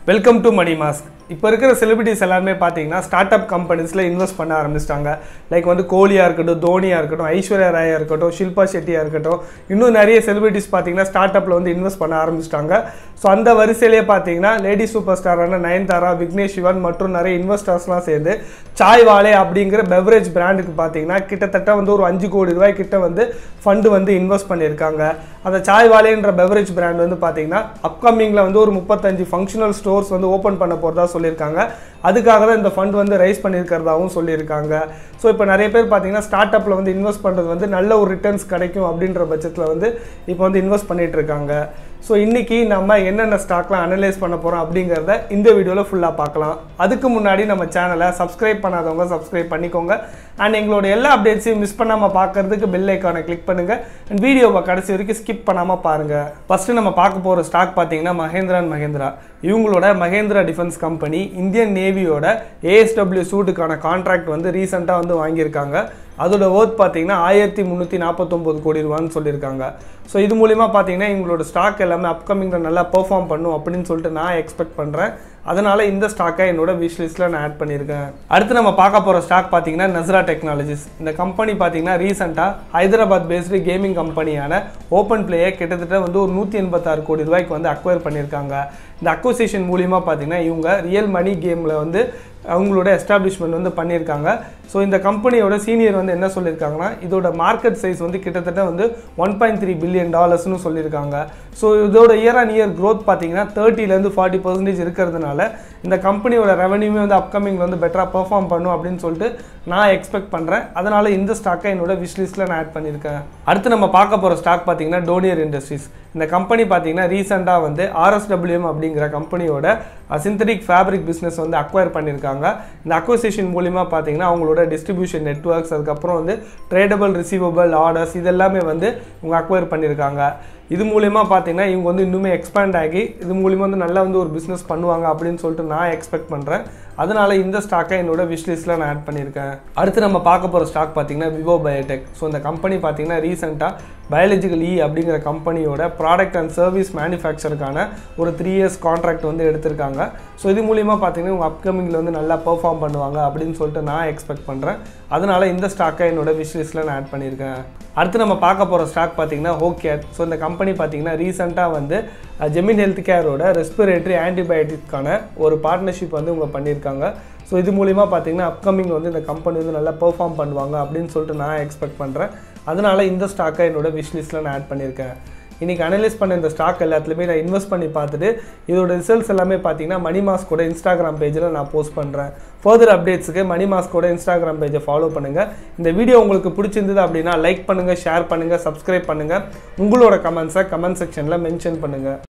welcome to money mask இப்போ இருக்கிற celebrities எல்லாருமே பார்த்தீங்கன்னா ஸ்டார்ட் அப் கம்பெனிஸில் இன்வெஸ்ட் பண்ண ஆரம்பிச்சிட்டாங்க லைக் வந்து கோலியாக இருக்கட்டும் தோனியாக இருக்கட்டும் ஐஸ்வர்யா ராயா இருக்கட்டும் ஷில்பா ஷெட்டியாக இருக்கட்டும் இன்னும் நிறைய செலிபிரிட்டிஸ் பார்த்தீங்கன்னா ஸ்டார்ட் அப்பில் வந்து இன்வெஸ்ட் பண்ண ஆரம்பிச்சிட்டாங்க ஸோ அந்த வரிசையிலே பார்த்தீங்கன்னா லேடி சூப்பர் ஸ்டாரான நயன்தாரா விக்னேஷ் சிவன் மற்றும் நிறைய இன்வெஸ்டர்ஸ்லாம் சேர்ந்து சாய் வாலே அப்படிங்கிற பெவரேஜ் பிராண்டுக்கு பார்த்தீங்கன்னா கிட்டத்தட்ட வந்து ஒரு அஞ்சு கோடி ரூபாய் கிட்ட வந்து ஃபண்டு வந்து இன்வெஸ்ட் பண்ணியிருக்காங்க அந்த சாய் வாலேன்ற பெவரேஜ் பிராண்ட் வந்து பார்த்தீங்கன்னா அப்கமிங்கில் வந்து ஒரு முப்பத்தஞ்சு ஃபங்க்ஷனல் ஸ்டோர்ஸ் வந்து ஓப்பன் பண்ண போகிறதா சொல்லியிருக்காங்க அதுக்காக தான் இந்த ஃபண்ட் வந்து ரைஸ் பண்ணியிருக்கிறதாவும் சொல்லியிருக்காங்க ஸோ இப்போ நிறைய பேர் பார்த்தீங்கன்னா ஸ்டார்ட் அப்பில் வந்து இன்வெஸ்ட் பண்ணுறது வந்து நல்ல ஒரு ரிட்டர்ன்ஸ் கிடைக்கும் அப்படின்ற பட்சத்தில் வந்து இப்போ வந்து இன்வெஸ்ட் பண்ணிட்டு இருக்காங்க ஸோ இன்றைக்கி நம்ம என்னென்ன ஸ்டாக்லாம் அனலைஸ் பண்ண போகிறோம் அப்படிங்கிறத இந்த வீடியோவில் ஃபுல்லாக பார்க்கலாம் அதுக்கு முன்னாடி நம்ம சேனலை சப்ஸ்கிரைப் பண்ணாதவங்க சப்ஸ்கிரைப் பண்ணிக்கோங்க அண்ட் எங்களோட எல்லா அப்டேட்ஸையும் மிஸ் பண்ணாமல் பார்க்கறதுக்கு பெல் ஐக்கானை கிளிக் பண்ணுங்கள் அண்ட் வீடியோவை கடைசி வரைக்கும் ஸ்கிப் பண்ணாமல் பாருங்கள் ஃபஸ்ட்டு நம்ம பார்க்க போகிற ஸ்டாக் பார்த்தீங்கன்னா மகேந்திரா அண்ட் மகேந்திரா இவங்களோட மகேந்திரா டிஃபென்ஸ் கம்பெனி இந்தியன் நேவியோட ஏஎஸ்டபிள்யூ சூட்டுக்கான கான்ட்ராக்ட் வந்து ரீசெண்டாக வந்து வாங்கியிருக்காங்க அதோட ஒர்த் பார்த்தீங்கன்னா ஆயிரத்தி முந்நூற்றி நாற்பத்தொம்போது கோடி ரூபான்னு சொல்லியிருக்காங்க ஸோ இது மூலிமா பார்த்தீங்கன்னா இவங்களோட ஸ்டாக் எல்லாமே அப்கமிங்கில் நல்லா பெர்ஃபார்ம் பண்ணும் அப்படின்னு சொல்லிட்டு நான் எக்ஸ்பெக்ட் பண்ணுறேன் அதனால் இந்த ஸ்டாக்கை என்னோட விஷ் லிஸ்ட்டில் நான் ஆட் பண்ணியிருக்கேன் அடுத்து நம்ம பார்க்க போகிற ஸ்டாக் பார்த்தீங்கன்னா நஸ்ரா டெக்னாலஜிஸ் இந்த கம்பெனி பார்த்தீங்கன்னா ரீசெண்டாக ஹைதராபாத் பேஸ்டு கேமிங் கம்பெனியான ஓப்பன் பிளேயை கிட்டத்தட்ட வந்து ஒரு நூற்றி எண்பத்தாறு கோடி ரூபாய்க்கு வந்து அக்வயர் பண்ணியிருக்காங்க இந்த அக்வசிஷன் மூலிமா பார்த்தீங்கன்னா இவங்க ரியல் மணி கேமில் வந்து அவங்களோட எஸ்டாப்ளிஷ்மெண்ட் வந்து பண்ணியிருக்காங்க ஸோ இந்த கம்பெனியோட சீனியர் வந்து என்ன சொல்லியிருக்காங்கன்னா இதோட மார்க்கெட் சைஸ் வந்து கிட்டத்தட்ட வந்து ஒன் பாயிண்ட் த்ரீ பில்லியன் டாலர்ஸ்னு சொல்லியிருக்காங்க ஸோ இதோட இயர் ஆன் இயர் க்ரோத் பார்த்தீங்கன்னா தேர்ட்டிலேருந்து ஃபார்ட்டி பர்சன்டேஜ் இருக்கிறதுனால இந்த கம்பெனியோட ரெவன்யூமே வந்து அப்கமிங்கில் வந்து பெட்டராக பெர்ஃபார்ம் பண்ணும் அப்படின்னு சொல்லிட்டு நான் எக்ஸ்பெக்ட் பண்ணுறேன் அதனால் இந்த ஸ்டாக்கை என்னோட விஷ் லிஸ்ட்டில் நான் ஆட் பண்ணியிருக்கேன் அடுத்து நம்ம பார்க்க போகிற ஸ்டாக் பார்த்தீங்கன்னா டோனியர் இண்டஸ்ட்ரீஸ் இந்த கம்பெனி பார்த்தீங்கன்னா ரீசெண்டாக வந்து ஆர்எஸ்டபிள்யூஎம் அப்படிங்கிற கம்பெனியோட சிந்தட்டிக் ஃபேப்ரிக் பிஸ்னஸ் வந்து அக்வயர் பண்ணியிருக்காங்க இந்த அக்வசிஷன் மூலிமா பார்த்தீங்கன்னா அவங்களோட டிஸ்ட்ரிபியூஷன் நெட்ஒர்க்ஸ் அதுக்கப்புறம் வந்து ட்ரேடபிள் ரிசீவபிள் ஆர்டர்ஸ் இதெல்லாமே வந்து இவங்க அக்வயர் பண்ணியிருக்காங்க இது மூலிமா பார்த்தீங்கன்னா இவங்க வந்து இன்னுமே எக்ஸ்பேண்ட் ஆகி இது மூலிமா வந்து நல்லா வந்து ஒரு பிஸ்னஸ் பண்ணுவாங்க அப்படின்னு சொல்லிட்டு நான் எக்ஸ்பெக்ட் பண்ணுறேன் அதனால இந்த ஸ்டாக்கை என்னோட விஷ் லிஸ்ட்டில் நான் ஆட் பண்ணியிருக்கேன் அடுத்து நம்ம பார்க்க போகிற ஸ்டாக் பார்த்தீங்கன்னா விவோ பயோடெக் ஸோ இந்த கம்பெனி பார்த்தீங்கன்னா ரீசெண்டாக பயாலஜிக்கல் இ அப்படிங்கிற கம்பெனியோட ப்ராடக்ட் அண்ட் சர்வீஸ் மேனுஃபேக்சருக்கான ஒரு த்ரீ இயர்ஸ் கான்ட்ராக்ட் வந்து எடுத்திருக்காங்க ஸோ இது மூலிமா பார்த்தீங்கன்னா இவங்க அப்கமிங்கில் வந்து நல்லா பெர்ஃபார்ம் பண்ணுவாங்க அப்படின்னு சொல்லிட்டு நான் எக்ஸ்பெக்ட் பண்ணுறேன் அதனால் இந்த ஸ்டாக்கை என்னோட விஷ் லிஸ்ட்டில் நான் ஆட் பண்ணியிருக்கேன் அடுத்து நம்ம பார்க்க போகிற ஸ்டாக் பார்த்தீங்கன்னா ஹோகேட் ஸோ இந்த கம்பெனி பார்த்தீங்கன்னா ரீசெண்டாக வந்து ஜெமின் ஹெல்த் கேரோட ரெஸ்பிரேட்டரி ஆன்டிபயோட்டிக்கான ஒரு பார்ட்னர்ஷிப் வந்து இவங்க பண்ணியிருக்காங்க ஸோ இது மூலிமா பார்த்தீங்கன்னா அப்கமிங் வந்து இந்த கம்பெனி வந்து நல்லா பெர்ஃபார்ம் பண்ணுவாங்க அப்படின்னு சொல்லிட்டு நான் எக்ஸ்பெக்ட் பண்ணுறேன் அதனால் இந்த ஸ்டாக்கை என்னோட விஷ் லிஸ்ட்டில் நான் ஆட் பண்ணியிருக்கேன் இன்றைக்கி அனலைஸ் பண்ண இந்த ஸ்டாக் எல்லாத்துலேயுமே நான் இன்வெஸ்ட் பண்ணி பார்த்துட்டு இதோட ரிசல்ட்ஸ் எல்லாமே பார்த்தீங்கன்னா மணி மாஸ்கோட இன்ஸ்டாகிராம் பேஜில் நான் போஸ்ட் பண்ணுறேன் ஃபர்தர் அப்டேட்ஸுக்கு மணி மாஸ்கோட இன்ஸ்டாகிராம் பேஜை ஃபாலோ பண்ணுங்கள் இந்த வீடியோ உங்களுக்கு பிடிச்சிருந்தது அப்படின்னா லைக் பண்ணுங்கள் ஷேர் பண்ணுங்கள் சப்ஸ்கிரைப் பண்ணுங்கள் உங்களோட கமெண்ட்ஸை கமெண்ட் செக்ஷனில் மென்ஷன் பண்ணுங்கள்